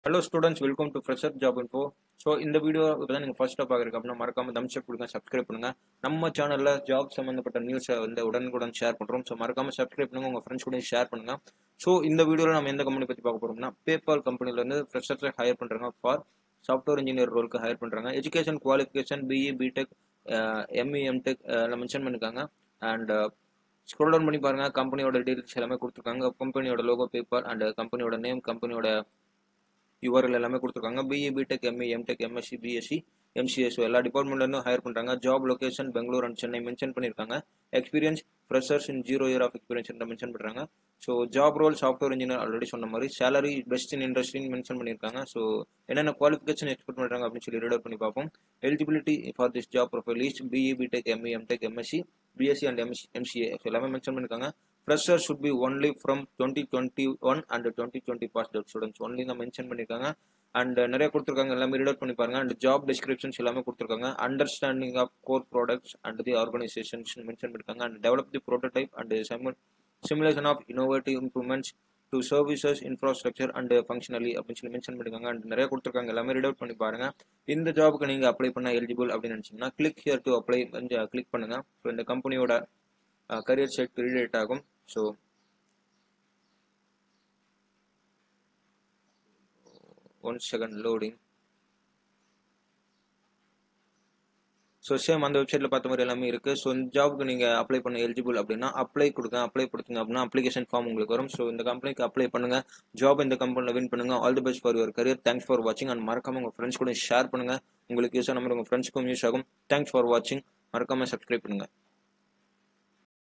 hello students welcome to fresher job info so இந்த video இப்போ தான் நீங்கள் ஃபர்ஸ்ட்டாக பார்க்குறீங்க அப்படின்னா மறக்காம தம்ஸ் அப் கொடுங்க சப்ஸ்கிரைப் பண்ணுங்க நம்ம சேனலில் ஜாப் சம்மந்தப்பட்ட நியூஸை வந்து உடனுக்குடன் ஷேர் பண்ணுறோம் ஸோ மறக்காம சப்ஸ்கிரைப் பண்ணுங்க உங்கள் ஃப்ரெண்ட்ஸ் கூட ஷேர் பண்ணுங்க ஸோ இந்த வீடியோவில் நம்ம எந்த கம்பெனி பற்றி பார்க்க போகிறோம்னா பேபால் கம்பெனிலேருந்து ஃப்ரெஷர்ஸை ஹையர் பண்ணுறாங்க ஃபார் சாஃப்ட்வேர் இன்ஜினியர் ரோலுக்கு ஹையர் பண்ணுறாங்க education qualification BE BTech ME MTech எல்லாம் மென்ஷன் பண்ணியிருக்காங்க அண்ட் ஸ்க்ரோல் டவுன் பண்ணி பாருங்க கம்பெனியோட டீடைல்ஸ் எல்லாமே கொடுத்துருக்காங்க கம்பெனியோட லோகோ பேப்பர் அண்ட் கம்பெனியோட நேம் கம்பெனியோட யூஆர்எல் எல்லாமே கொடுத்துருக்காங்க BE BTech ME MTech MSc BSc MCS எல்லா டிபார்ட்மெண்ட்லேருந்து ஹையர் பண்ணுறாங்க job location Bangalore and Chennai mention பண்ணியிருக்காங்க experience freshers in zero year of experience mention பண்ணுறாங்க so job role software engineer already சொன்ன மாதிரி சேலரி பெஸ்ட் இன் இண்டஸ்ட்ரின்னு மென்ஷன் பண்ணியிருக்காங்க ஸோ என்னென்ன குவாலிஃபிகேஷன் எக்ஸ்பெக்ட் பண்ணுறாங்க அப்படின்னு சொல்லி ரீட் பண்ணி பார்ப்போம் eligibility for this job profile is BE BTech ME MTech MSc BSc and MC MCA எல்லாமே மென்ஷன் பண்ணியிருக்காங்க fresher should be only from twenty twenty one and twenty twenty pass out students only தான் mention பண்ணியிருக்காங்க and நிறைய கொடுத்துருக்காங்க எல்லாமே read பண்ணி பாருங்க and job descriptions எல்லாமே கொடுத்துருக்காங்க understanding of core products and the organisations mention பண்ணிருக்காங்க and develop the prototype and simulation of innovative improvements to services infrastructure and functionally அப்படின்னு சொல்லி மென்ஷன் பண்ணிருக்காங்க அண்ட் நிறைய கொடுத்துருக்காங்க எல்லாமே ரீட் அவுட் பண்ணி பாருங்க இந்த ஜாபுக்கு நீங்க அப்ளை பண்ண எலிஜிபிள் அப்படின்னு நினைச்சீங்கன்னா கிளிக் ஹியர் டு அப்ளை கொஞ்சம் கிளிக் பண்ணுங்க ஸோ இந்த கம்பெனியோட கரியர் செக் ரிலேட் ஆகும் so one second loading so same அந்த வெப்சைட்டில் பார்த்த மாதிரி எல்லாமே இருக்குது ஸோ இந்த ஜாப்க்கு நீங்கள் அப்ளை பண்ண எலிஜிபிள் அப்படின்னா அப்ளை கொடுங்க அப்ளை கொடுத்தீங்க அப்படின்னா அப்ளிகேஷன் ஃபார்ம் உங்களுக்கு வரும் ஸோ இந்த கம்பெனிக்கு அப்ளை பண்ணுங்க ஜாப் இந்த கம்பெனியில் வின் பண்ணுங்க all the best for your career thanks for வாட்சிங் அண்ட் மறக்காம உங்கள் ஃப்ரெண்ட்ஸ் கூட ஷேர் பண்ணுங்க உங்களுக்கு யூஸ் ஆன மாதிரி உங்கள் ஃப்ரெண்ட்ஸ்க்கும் யூஸ் ஆகும் தேங்க்ஸ் ஃபார் வாட்சிங் மறக்காம சப்ஸ்கிரைப் பண்ணுங்க